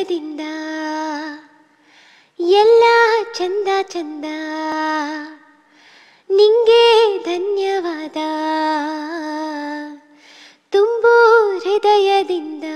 ಹೃದಯದಿಂದ ಎಲ್ಲ ಚಂದ ಚಂದ ನಿಂಗೆ ಧನ್ಯವಾದ ತುಂಬು ಹೃದಯದಿಂದ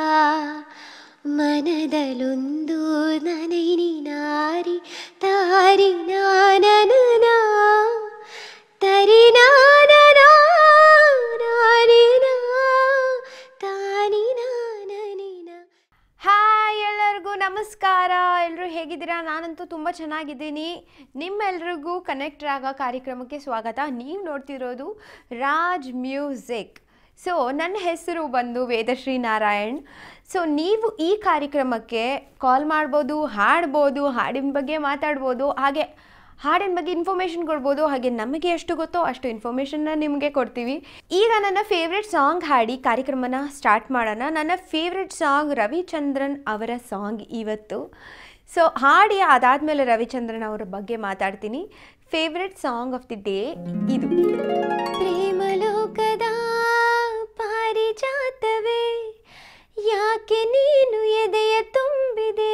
ಮನದಲೊಂದು ನನೈ ನಾರಿ ತಾರಿ ನಾನನ ತರಿ ನಾನನ ನಾನಿನ ತಾನಿ ನಾನನಿನ ಹಾಯ್ ಎಲ್ಲರಿಗೂ ನಮಸ್ಕಾರ ಎಲ್ಲರೂ ಹೇಗಿದ್ದೀರಾ ನಾನಂತೂ ತುಂಬ ಚೆನ್ನಾಗಿದ್ದೀನಿ ನಿಮ್ಮೆಲ್ರಿಗೂ ಕನೆಕ್ಟ್ ಆಗೋ ಕಾರ್ಯಕ್ರಮಕ್ಕೆ ಸ್ವಾಗತ ನೀವು ನೋಡ್ತಿರೋದು ರಾಜ್ ಮ್ಯೂಸಿಕ್ ಸೊ ನನ್ನ ಹೆಸರು ಬಂದು ವೇದಶ್ರೀ ನಾರಾಯಣ್ ಸೊ ನೀವು ಈ ಕಾರ್ಯಕ್ರಮಕ್ಕೆ ಕಾಲ್ ಮಾಡ್ಬೋದು ಹಾಡ್ಬೋದು ಹಾಡಿನ ಬಗ್ಗೆ ಮಾತಾಡ್ಬೋದು ಹಾಗೆ ಹಾಡಿನ ಬಗ್ಗೆ ಇನ್ಫಾರ್ಮೇಷನ್ ಕೊಡ್ಬೋದು ಹಾಗೆ ನಮಗೆ ಎಷ್ಟು ಗೊತ್ತೋ ಅಷ್ಟು ಇನ್ಫಾರ್ಮೇಷನ್ನ ನಿಮಗೆ ಕೊಡ್ತೀವಿ ಈಗ ನನ್ನ ಫೇವ್ರೆಟ್ ಸಾಂಗ್ ಹಾಡಿ ಕಾರ್ಯಕ್ರಮನ ಸ್ಟಾರ್ಟ್ ಮಾಡೋಣ ನನ್ನ ಫೇವ್ರೆಟ್ ಸಾಂಗ್ ರವಿಚಂದ್ರನ್ ಅವರ ಸಾಂಗ್ ಇವತ್ತು ಸೊ ಹಾಡಿ ಅದಾದಮೇಲೆ ರವಿಚಂದ್ರನ್ ಅವರ ಬಗ್ಗೆ ಮಾತಾಡ್ತೀನಿ favourite song of the day ಇದು ಪ್ರೇಮಲೋಕದ ಪಾರಿಜಾತವೇ ಯಾಕೆ ನೀನು ಎದೆಯ ತುಂಬಿದೆ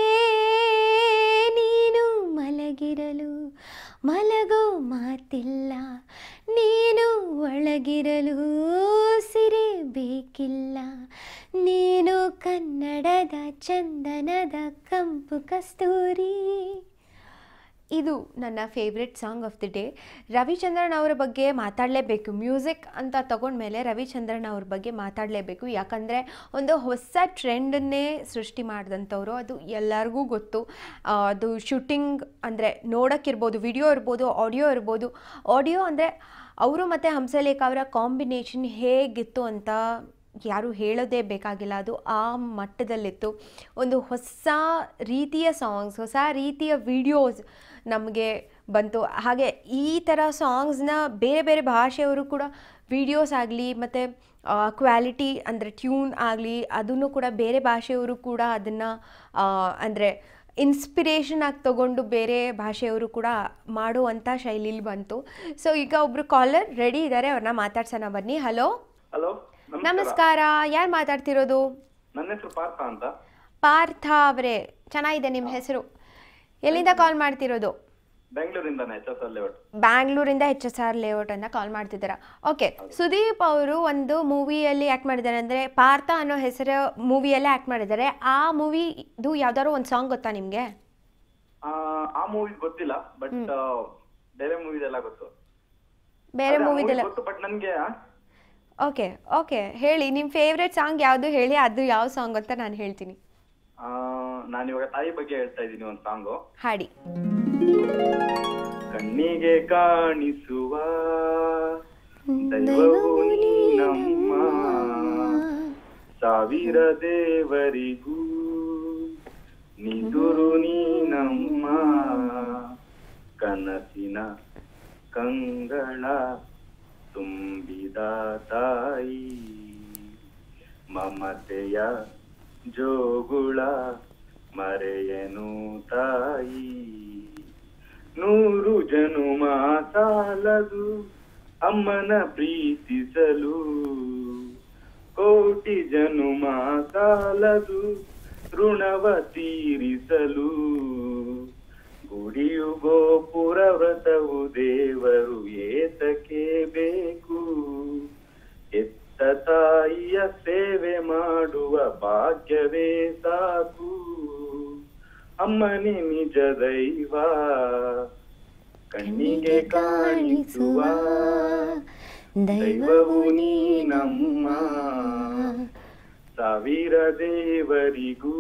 ನೀನು ಮಲಗಿರಲು ಮಲಗೋ ಮಾತಿಲ್ಲ ನೀನು ಒಳಗಿರಲು ಸಿರೆ ಬೇಕಿಲ್ಲ ನೀನು ಕನ್ನಡದ ಚಂದನದ ಕಂಪು ಕಸ್ತೂರಿ ಇದು ನನ್ನ favourite song of the day Ravichandran ಅವರ ಬಗ್ಗೆ ಮಾತಾಡಲೇಬೇಕು ಮ್ಯೂಸಿಕ್ ಅಂತ ತಗೊಂಡ್ಮೇಲೆ ರವಿಚಂದ್ರನ್ ಅವ್ರ ಬಗ್ಗೆ ಮಾತಾಡಲೇಬೇಕು ಯಾಕಂದರೆ ಒಂದು ಹೊಸ ಟ್ರೆಂಡನ್ನೇ ಸೃಷ್ಟಿ ಮಾಡಿದಂಥವ್ರು ಅದು ಎಲ್ಲರಿಗೂ ಗೊತ್ತು ಆ, ಅದು ಶೂಟಿಂಗ್ ಅಂದರೆ ನೋಡೋಕ್ಕಿರ್ಬೋದು ವಿಡಿಯೋ ಇರ್ಬೋದು ಆಡಿಯೋ ಇರ್ಬೋದು ಆಡಿಯೋ ಅಂದರೆ ಅವರು ಮತ್ತು ಹಂಸಲೇಖ ಅವರ ಕಾಂಬಿನೇಷನ್ ಹೇಗಿತ್ತು ಅಂತ ಯಾರೂ ಹೇಳೋದೇ ಬೇಕಾಗಿಲ್ಲ ಅದು ಆ ಮಟ್ಟದಲ್ಲಿತ್ತು ಒಂದು ಹೊಸ ರೀತಿಯ ಸಾಂಗ್ಸ್ ಹೊಸ ರೀತಿಯ ವಿಡಿಯೋಸ್ ನಮಗೆ ಬಂತು ಹಾಗೆ ಈ ಥರ ಸಾಂಗ್ಸ್ನ ಬೇರೆ ಬೇರೆ ಭಾಷೆಯವರು ಕೂಡ ವಿಡಿಯೋಸ್ ಆಗಲಿ ಮತ್ತು ಕ್ವಾಲಿಟಿ ಅಂದರೆ ಟ್ಯೂನ್ ಆಗಲಿ ಅದನ್ನು ಕೂಡ ಬೇರೆ ಭಾಷೆಯವರು ಕೂಡ ಅದನ್ನು ಅಂದರೆ ಇನ್ಸ್ಪಿರೇಷನ್ ಆಗಿ ತಗೊಂಡು ಬೇರೆ ಭಾಷೆಯವರು ಕೂಡ ಮಾಡುವಂಥ ಶೈಲಿಲಿ ಬಂತು ಸೊ ಈಗ ಒಬ್ಬರು ಕಾಲರ್ ರೆಡಿ ಇದ್ದಾರೆ ಅವ್ರನ್ನ ಮಾತಾಡ್ಸೋಣ ಬನ್ನಿ ಹಲೋ ಹಲೋ ನಮಸ್ಕಾರ ಯಾರು ಮಾತಾಡ್ತಿರೋದು ನನ್ನ ಹೆಸರು ಪಾರ್ಥ ಅಂತ ಪಾರ್ಥ ಅವರೇ ಚೆನ್ನಾಗಿದೆ ನಿಮ್ಮ ಹೆಸರು ಎಲ್ಲಿಂದ ಕಾಲ್ ಮಾಡ್ತಿರೋದು ಬೆಂಗಳೂರಿಂದಾನೆ ಎಚ್ ಎಸ್ ಅಲ್ಲಿ ಒಟ್ಟು ಬ್ಯಾಂಗ್ಳೂರಿಂದ ಎಚ್ ಎಸ್ ಆರ್ ಲೇಔಟ್ ಅಂತ ಕಾಲ್ ಮಾಡ್ತಿದ್ದೀರಾ ಓಕೆ ಸುದೀಪ್ ಅವರು ಒಂದು ಮೂವಿಯಲ್ಲಿ ಆ್ಯಕ್ಟ್ ಮಾಡಿದ್ದಾರೆ ಅಂದರೆ ಪಾರ್ಥ ಅನ್ನೋ ಹೆಸರು ಮೂವಿಯಲ್ಲೇ ಆ್ಯಕ್ಟ್ ಮಾಡಿದ್ದಾರೆ ಆ ಮೂವಿದು ಯಾವ್ದಾದ್ರು ಒಂದು ಸಾಂಗ್ ಗೊತ್ತಾ ನಿಮಗೆ ಆ, ಆ ಮೂವಿ ಗೊತ್ತಿಲ್ಲ ಬಟ್ ಬೇರೆ ಮೂವೀಸ್ ಎಲ್ಲ ಗೊತ್ತು ಬೇರೆ ಅದೇ ಆ movie ಮೂವಿದೆಲ್ಲ ಗೊತ್ತು ಬಟ್ ನನ್ಗೆ ಓಕೆ ಓಕೆ ಹೇಳಿ ನಿಮ್ಮ ಫೇವ್ರೆಟ್ ಸಾಂಗ್ ಯಾವುದು ಹೇಳಿ ಅದು ಯಾವ ಸಾಂಗ್ ಅಂತ ನಾನು ಹೇಳ್ತೀನಿ ನಾನು ಇವಾಗ ತಾಯಿ ಬಗ್ಗೆ ಹೇಳ್ತಾ ಇದ್ದೀನಿ ಒಂದು ಸಾಂಗು ಹಾಡಿ ಕಣ್ಣಿಗೆ ಕಾಣಿಸುವ ದೈವವು ನೀನಮ್ಮ ಸಾವಿರ ದೇವರಿಗೂ ನಿದುರು ನೀನಮ್ಮ ಕನಸಿನ ಕಂಗಳ ತುಂಬಿದ ತಾಯಿ ಮಮತೆಯ ಜೋಗುಳ ಮರೆಯನು ತಾಯಿ ನೂರು ಜನುಮ ಸಾಲದು ಅಮ್ಮನ ಪ್ರೀತಿಸಲು ಕೋಟಿ ಜನುಮ ಸಾಲದು ಋಣವ ತೀರಿಸಲು ಗುಡಿಯು ಗೋಪುರ ವ್ರತವು ದೇವರು ಏತಕ್ಕೆ ಬೇಕು ಎತ್ತ ತಾಯಿಯ ಸೇವೆ ಮಾಡುವ ಭಾಗ್ಯವೇ ಸಾಕು ಅಮ್ಮನೇ ನಿಜ ದೈವ ಕಣ್ಣಿಗೆ ಕಾಣಿಸುವ ದೈವವು ನೀನಮ್ಮ ಸಾವಿರ ದೇವರಿಗೂ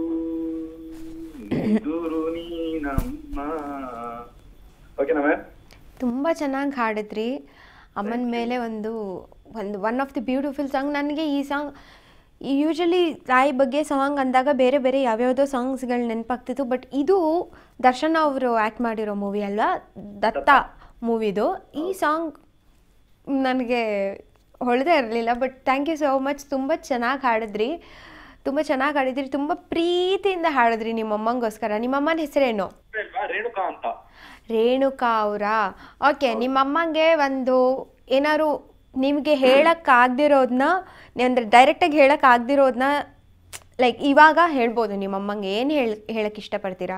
ನಿದುರು ನೀನಮ್ಮ ಓಕೆನಾ ಮ್ಯಾಮ್ ತುಂಬ ಚೆನ್ನಾಗಿ ಹಾಡಿದ್ರಿ ಅಮ್ಮನ ಮೇಲೆ ಒಂದು ಒಂದು one of the beautiful song ನನಗೆ ಈ ಸಾಂಗ್ ಯೂಶಲಿ ತಾಯಿ ಬಗ್ಗೆ ಸಾಂಗ್ ಅಂದಾಗ ಬೇರೆ ಬೇರೆ ಯಾವ್ಯಾವುದೋ ಸಾಂಗ್ಸ್ಗಳು ನೆನಪಾಗ್ತಿತ್ತು ಬಟ್ ಇದು ದರ್ಶನ್ ಅವರು ಆ್ಯಕ್ಟ್ ಮಾಡಿರೋ ಮೂವಿ ಅಲ್ಲ ದತ್ತ ಮೂವಿದು ಈ ಸಾಂಗ್ ನನಗೆ ಹೊಳದೇ ಇರಲಿಲ್ಲ but thank you so much ತುಂಬ ಚೆನ್ನಾಗಿ ಹಾಡಿದ್ರಿ ತುಂಬ ಚೆನ್ನಾಗಿ ಹಾಡಿದ್ರಿ ತುಂಬ ಪ್ರೀತಿಯಿಂದ ಹಾಡಿದ್ರಿ ನಿಮ್ಮಮ್ಮಂಗೋಸ್ಕರ ನಿಮ್ಮಮ್ಮನ ಹೆಸರೇನು ಅಲ್ವಾ ರೇಣುಕಾ ಅಂತ ರೇಣುಕಾ ಅವರಾ ಓಕೆ ನಿಮ್ಮಮ್ಮಂಗೆ ಒಂದು ಏನಾದ್ರು ನಿಮಗೆ ಹೇಳೋಕ್ಕಾಗ್ದಿರೋದನ್ನ ಅಂದರೆ ಡೈರೆಕ್ಟಾಗಿ ಹೇಳೋಕ್ಕಾಗ್ದಿರೋದನ್ನ ಲೈಕ್ ಇವಾಗ ಹೇಳ್ಬೋದು ನಿಮ್ಮ ಅಮ್ಮಂಗೆ ಏನು ಹೇಳ ಹೇಳಕ್ಕೆ ಇಷ್ಟಪಡ್ತೀರಾ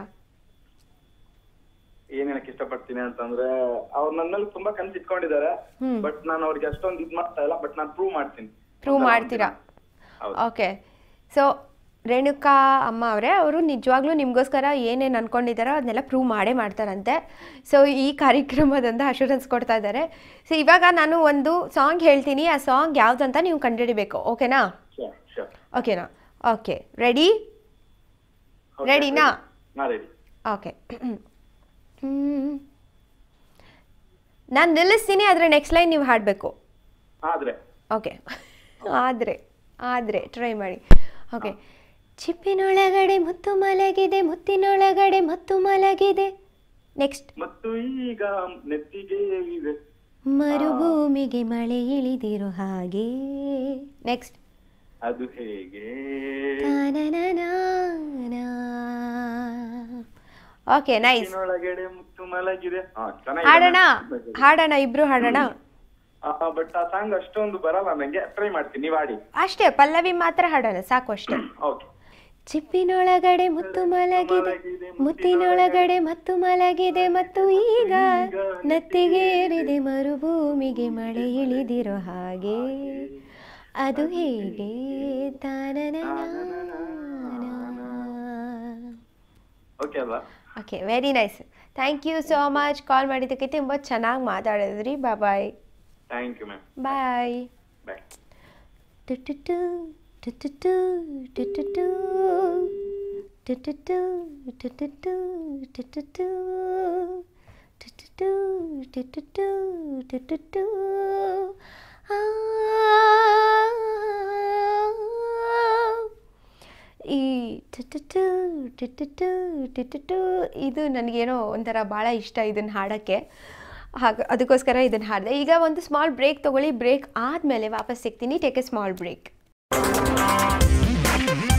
ಏನ್ ಹೇಳಕ್ ಇಷ್ಟಪಡ್ತೀನಿ ಅಂತಂದ್ರೆ ಅವ್ರು ನನ್ನ ಮೇಲೆ ತುಂಬಾ ಕನ್ಸ್ ಇಟ್ಕೊಂಡಿದ್ದಾರೆ ಹ್ಮ್. ಬಟ್ ನಾನು ಅವ್ರಿಗೆ ಅಷ್ಟೊಂದು ಇದ್ ಮಾಡ್ತಾ ಇಲ್ಲ ಬಟ್ ನಾನು ಪ್ರೂವ್ ಮಾಡ್ತೀನಿ ಪ್ರೂವ್ ಮಾಡ್ತೀರಾ ಹೌದು ಓಕೆ ಸೊ ರೇಣುಕಾ ಅಮ್ಮ ಅವರೇ ಅವರು ನಿಜವಾಗ್ಲೂ ನಿಮಗೋಸ್ಕರ ಏನೇನು ಅನ್ಕೊಂಡಿದ್ದಾರೋ ಅದನ್ನೆಲ್ಲ ಪ್ರೂವ್ ಮಾಡೇ ಮಾಡ್ತಾರಂತೆ ಸೊ ಈ ಕಾರ್ಯಕ್ರಮದಿಂದ ಅಶೂರೆನ್ಸ್ ಕೊಡ್ತಾ ಇದ್ದಾರೆ ಸೊ ಇವಾಗ ನಾನು ಒಂದು ಸಾಂಗ್ ಹೇಳ್ತೀನಿ ಆ ಸಾಂಗ್ ಯಾವುದಂತ ನೀವು ಕಂಡುಹಿಡಿಬೇಕು ಓಕೆನಾ Sure, sure. ಓಕೆನಾ ಓಕೆ ರೆಡಿ Okay, ರೆಡಿನಾ ಹಾ ರೆಡಿ ಓಕೆ ನಾನು ನಿಲ್ಲಿಸ್ತೀನಿ ಆದರೆ ನೆಕ್ಸ್ಟ್ ಲೈನ್ ನೀವು ಹಾಡಬೇಕು ಆದ್ರೆ ಓಕೆ ಆದರೆ ಆದರೆ ಟ್ರೈ ಮಾಡಿ ಓಕೆ ಚಿಪ್ಪಿನೊಳಗಡೆ ಮುತ್ತು ಮಲಗಿದೆ ಮುತ್ತಿನೊಳಗಡೆ ಮತ್ತು ಮಲಗಿದೆ ನೆಕ್ಸ್ಟ್ ಮತ್ತು ಈಗ ನೆತ್ತಿಗೆ ಇದೆ ಮರುಭೂಮಿಗೆ ಮಳೆ ಇಳಿದಿರೋ ಹಾಗೆ ನೆಕ್ಸ್ಟ್ ಅದು ಹೇಗೆ ತಾನನನಾನಾ. ಓಕೆ ನೈಸ್ ಒಳಗಡೆ ಮುತ್ತು ಮಲಗಿದೆ ಹಾ ಹಾಡೋಣ ಹಾಡೋಣ ಇಬ್ರು ಹಾಡೋಣ ಬಟ್ ಆ ಸಾಂಗ್ ಅಷ್ಟೊಂದು ಬರಲ್ಲ ನಂಗೆ ಟ್ರೈ ಮಾಡ್ತೀನಿ ನೀವ್ ಆಡಿ ಅಷ್ಟೇ ಪಲ್ಲವಿ ಮಾತ್ರ ಹಾಡೋಣ ಸಾಕು ಅಷ್ಟೇ ಓಕೆ ಚಿಪ್ಪಿನೊಳಗಡೆ ಮುತ್ತು ಮಲಗಿದೆ ಮುತ್ತಿನೊಳಗಡೆ ಮತ್ತು ಮಲಗಿದೆ ಮತ್ತು ಈಗ ನತ್ತಿಗೆ ಏರಿದೆ ಮರುಭೂಮಿಗೆ ಮಳೆ ಇಳಿದಿರೋ ಹಾಗೆ ಅದು ಹೇಗೆ ತಾನನನಾನಾ. ಓಕೆ ಅಲ್ವಾ okay very nice thank you so much call ಮಾಡಿದ್ದಕ್ಕೆ ತುಂಬ ಚೆನ್ನಾಗಿ ಮಾತಾಡಿದ್ರಿ bye thank you ma'am bye bye ಟುಟುಟು, ಟುಟುಟು, ಟುಟುಟು, ಟುಟುಟು, ಟುಟುಟು, ಟುಟುಟು, ಟುಟುಟು, ಟುಟುಟು, ಟುಟುಟು. ಆ. ಈ ಟುಟುಟು, ಟುಟುಟು, ಟುಟುಟು, ಇದು ನನಗೇನೋ ಒಂಥರ ಭಾಳ ಇಷ್ಟ ಇದನ್ನು ಹಾಡೋಕ್ಕೆ ಹಾಗೆ ಅದಕ್ಕೋಸ್ಕರ ಇದನ್ನು ಹಾಡಿದೆ ಈಗ ಒಂದು ಸ್ಮಾಲ್ ಬ್ರೇಕ್ ತೊಗೊಳ್ಳಿ ಬ್ರೇಕ್ ಆದಮೇಲೆ ವಾಪಸ್ ಸಿಗ್ತೀನಿ ಟೇಕ್ ಎ ಸ್ಮಾಲ್ ಬ್ರೇಕ್